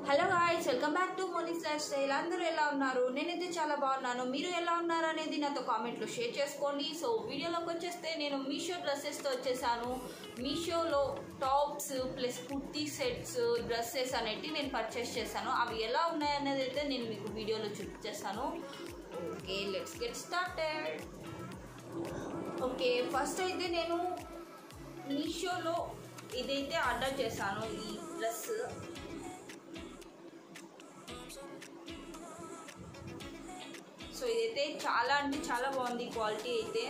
hello guys welcome back to Monis life style అందరూ ఎలా ఉన్నారు నేనైతే చాలా బాగున్నాను మీరు ఎలా ఉన్నారు అనేది నాతో కామెంట్లో షేర్ చేసుకోండి సో వీడియోలోకి వచ్చేస్తే నేను మీషో డ్రెస్సెస్తో వచ్చేసాను మీషోలో tops plus kurti sets dresses అనేవి నేను పర్చేస్ చేశాను అవి ఎలా ఉన్నాయనేది అయితే నేను మీకు వీడియోలో చూపించేస్తాను okay let's get started okay first అయితే నేను మీషోలో ఇదైతే ఆర్డర్ చేశాను ఈ డ్రెస్ సో ఇదైతే చాలా అంటే చాలా బాగుంది క్వాలిటీ అయితే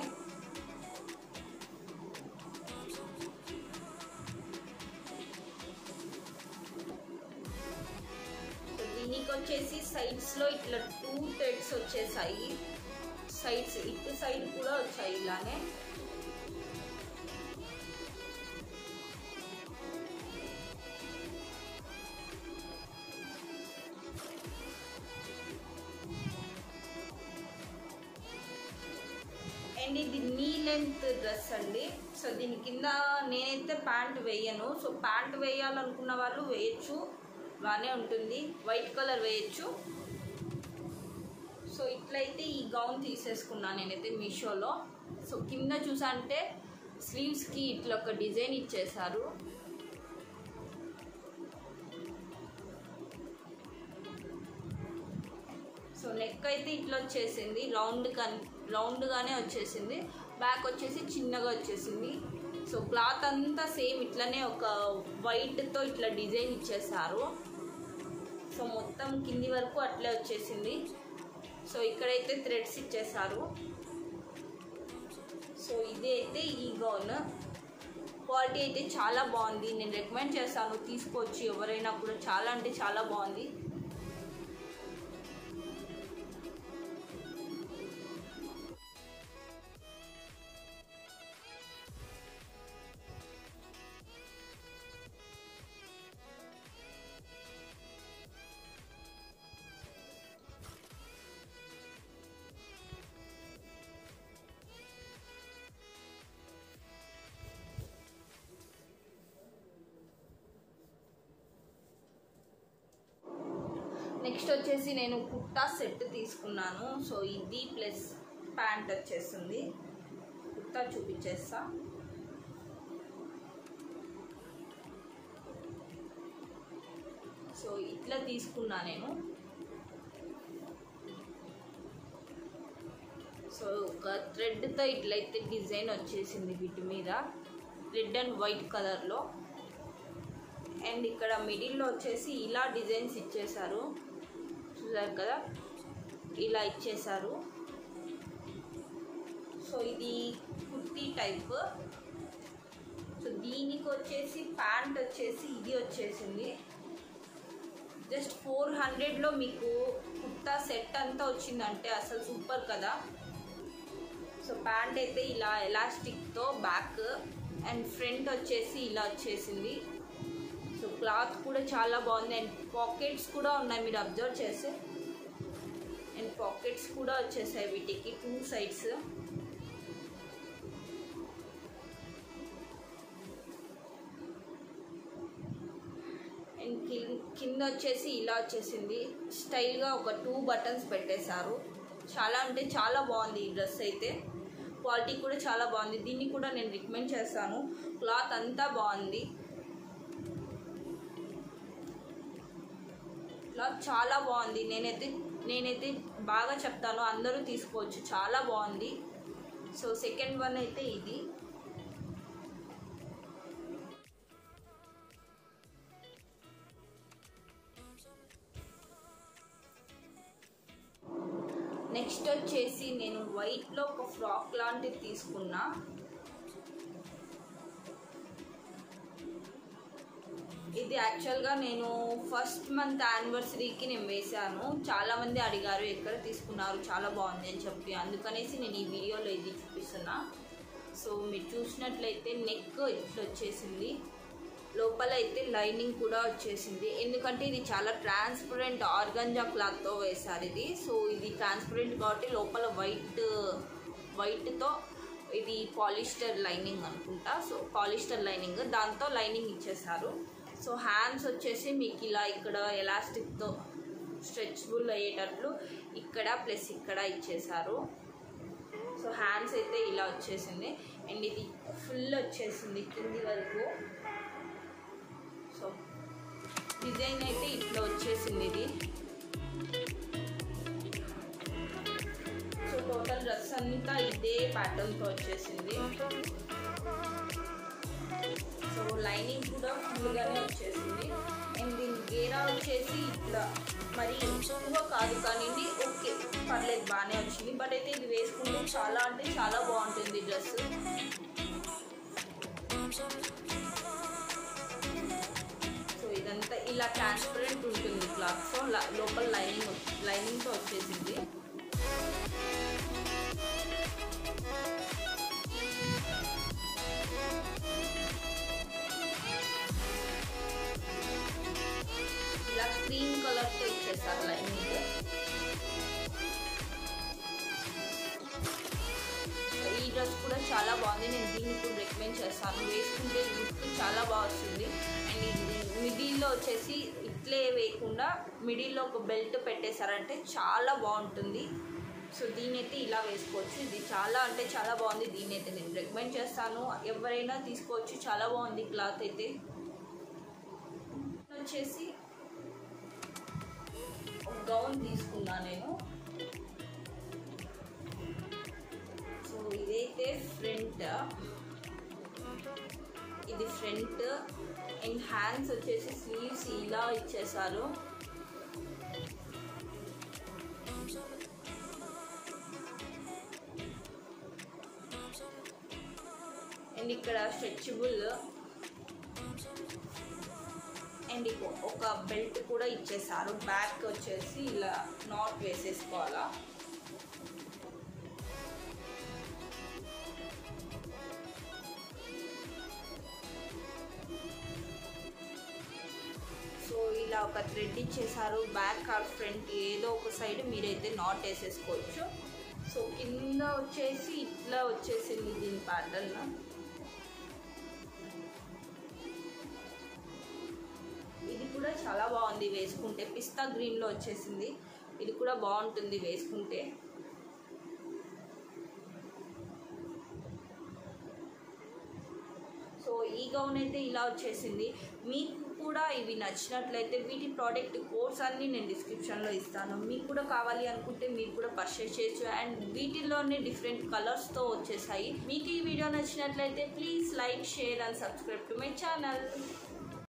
సో దీనికి వచ్చేసి సైడ్స్లో ఇట్లా టూ థ్రెడ్స్ వచ్చేసాయి సైడ్స్ ఇటు సైడ్ కూడా వచ్చాయి ఇలానే అండ్ ఇది నీ లెంత్ డ్రెస్ అండి సో దీని కింద నేనైతే ప్యాంట్ వేయను సో ప్యాంట్ వేయాలనుకున్న వాళ్ళు వేయచ్చు బాగానే ఉంటుంది వైట్ కలర్ వేయచ్చు సో ఇట్లయితే ఈ గౌన్ తీసేసుకున్నాను నేనైతే మీషోలో సో కింద చూసా అంటే స్లీవ్స్కి ఇట్లా ఒక డిజైన్ ఇచ్చేసారు సో నెక్ అయితే ఇట్లా వచ్చేసింది రౌండ్ కన్ రౌండ్గానే వచ్చేసింది బ్యాక్ వచ్చేసి చిన్నగా వచ్చేసింది సో క్లాత్ అంతా సేమ్ ఇట్లనే ఒక వైట్తో ఇట్లా డిజైన్ ఇచ్చేసారు సో మొత్తం కింది వరకు అట్లే వచ్చేసింది సో ఇక్కడైతే థ్రెడ్స్ ఇచ్చేసారు సో ఇది అయితే ఈ గౌన్ క్వాలిటీ అయితే చాలా బాగుంది నేను రికమెండ్ చేస్తాను తీసుకోవచ్చు ఎవరైనా కూడా చాలా అంటే చాలా బాగుంది నెక్స్ట్ వచ్చేసి నేను కుర్తా సెట్ తీసుకున్నాను సో ఇది ప్లస్ ప్యాంట్ వచ్చేస్తుంది కుర్తా చూపించేస్తా సో ఇట్లా తీసుకున్నా నేను సో ఒక థ్రెడ్తో ఇట్లయితే డిజైన్ వచ్చేసింది వీటి మీద రెడ్ అండ్ వైట్ కలర్లో అండ్ ఇక్కడ మిడిల్లో వచ్చేసి ఇలా డిజైన్స్ ఇచ్చేసారు చూసారు కదా ఇలా ఇచ్చేసారు సో ఇది కుర్తీ టైప్ సో దీనికి వచ్చేసి ప్యాంట్ వచ్చేసి ఇది వచ్చేసింది జస్ట్ ఫోర్ హండ్రెడ్లో మీకు కుర్తా సెట్ అంతా వచ్చిందంటే అసలు సూపర్ కదా సో ప్యాంట్ అయితే ఇలా ఎలాస్టిక్తో బ్యాక్ అండ్ ఫ్రంట్ వచ్చేసి ఇలా వచ్చేసింది సో క్లాత్ కూడా చాలా బాగుంది అండ్ పాకెట్స్ కూడా ఉన్నాయి మీరు అబ్జర్వ్ చేస్తే అండ్ పాకెట్స్ కూడా వచ్చేసాయి వీటికి టూ సైడ్స్ అండ్ కింద వచ్చేసి ఇలా వచ్చేసింది స్టైల్గా ఒక టూ బటన్స్ పెట్టేశారు చాలా అంటే చాలా బాగుంది ఈ డ్రెస్ అయితే క్వాలిటీ కూడా చాలా బాగుంది దీన్ని కూడా నేను రికమెండ్ చేస్తాను క్లాత్ అంతా బాగుంది క్లాత్ చాలా బాగుంది నేనైతే నేనైతే బాగా చెప్తాను అందరూ తీసుకోవచ్చు చాలా బాగుంది సో సెకండ్ వన్ అయితే ఇది నెక్స్ట్ వచ్చేసి నేను వైట్లో ఒక ఫ్రాక్ లాంటిది తీసుకున్నా ఇది యాక్చువల్గా నేను ఫస్ట్ మంత్ యానివర్సరీకి నేను వేశాను చాలామంది అడిగారు ఎక్కడ తీసుకున్నారు చాలా బాగుంది అని చెప్పి అందుకనేసి నేను ఈ వీడియోలో ఇది చూపిస్తున్నా సో మీరు చూసినట్లయితే నెక్ ఇట్లా వచ్చేసింది లోపల అయితే లైనింగ్ కూడా వచ్చేసింది ఎందుకంటే ఇది చాలా ట్రాన్స్పరెంట్ ఆర్గంజా క్లాత్తో వేశారు ఇది సో ఇది ట్రాన్స్పరెంట్ కాబట్టి లోపల వైట్ వైట్తో ఇది పాలిస్టర్ లైనింగ్ అనుకుంటా సో పాలిస్టర్ లైనింగ్ దాంతో లైనింగ్ ఇచ్చేసారు సో హ్యాండ్స్ వచ్చేసి మీకు ఇలా ఇక్కడ ఎలాస్టిక్తో స్ట్రెచబుల్ అయ్యేటట్లు ఇక్కడ ప్లస్ ఇక్కడ ఇచ్చేసారు సో హ్యాండ్స్ అయితే ఇలా వచ్చేసింది అండ్ ఇది ఫుల్ వచ్చేసింది కింది వరకు సో డిజైన్ అయితే ఇట్లా వచ్చేసింది ఇది సో టోటల్ డ్రెస్ అంతా ఇదే ప్యాటర్న్తో వచ్చేసింది సో లైనింగ్ కూడా ఫుల్గానే వచ్చేసింది అండ్ దీని గేరా వచ్చేసి ఇట్లా మరి ఎక్కువ కాదు కానీ ఓకే పర్లేదు బాగానే వచ్చింది బట్ అయితే ఇది వేసుకుంటే చాలా అంటే చాలా బాగుంటుంది డ్రెస్ సో ఇదంతా ఇలా ట్రాన్స్పరెంట్ ఉంటుంది క్లాత్ సో లోపల లైనింగ్ లైనింగ్తో వచ్చేసింది ఇలా క్రీమ్ కలర్తో ఇచ్చేస్తారు లైనింగ్ ఈ డ్రెస్ కూడా చాలా బాగుంది నేను దీన్ని కూడా రికమెండ్ చేస్తాను వేసుకుంటే లుక్ చాలా బాగా వస్తుంది అండ్ ఇది మిడిల్లో వచ్చేసి ఇట్లే వేయకుండా మిడిల్లో ఒక బెల్ట్ పెట్టేశారంటే చాలా బాగుంటుంది సో దీని అయితే ఇలా వేసుకోవచ్చు ఇది చాలా అంటే చాలా బాగుంది దీన్ని అయితే నేను రికమెండ్ చేస్తాను ఎవరైనా తీసుకోవచ్చు చాలా బాగుంది క్లాత్ అయితే వచ్చేసి ఒక గౌన్ తీసుకున్నా నేను సో ఇదైతే ఫ్రంట్ ఇది ఫ్రంట్ అండ్ హ్యాండ్స్ వచ్చేసి స్లీవ్స్ ఇలా ఇచ్చేసారు అండ్ ఇక్కడ స్ట్రెచబుల్ అండ్ ఇక ఒక బెల్ట్ కూడా ఇచ్చేసారు బ్యాక్ వచ్చేసి ఇలా నాట్ వేసేసుకోవాలా సో ఇలా ఒక థ్రెడ్ ఇచ్చేసారు బ్యాక్ ఆర్ ఫ్రంట్ ఏదో ఒక సైడ్ మీరైతే నాట్ వేసేసుకోవచ్చు సో కింద వచ్చేసి ఇట్లా వచ్చేసింది దీని ప్యాటర్న్ ఇది కూడా చాలా బాగుంది వేసుకుంటే పిస్తా గ్రీన్లో వచ్చేసింది ఇది కూడా బాగుంటుంది వేసుకుంటే సో ఈ గౌన్ అయితే ఇలా వచ్చేసింది మీకు కూడా ఇవి నచ్చినట్లయితే వీటి ప్రోడక్ట్ కోడ్స్ అన్నీ నేను డిస్క్రిప్షన్లో ఇస్తాను మీకు కూడా కావాలి అనుకుంటే మీరు కూడా పర్చేస్ చేయొచ్చు అండ్ వీటిలోనే డిఫరెంట్ కలర్స్తో వచ్చేసాయి మీకు ఈ వీడియో నచ్చినట్లయితే please like share and subscribe to my channel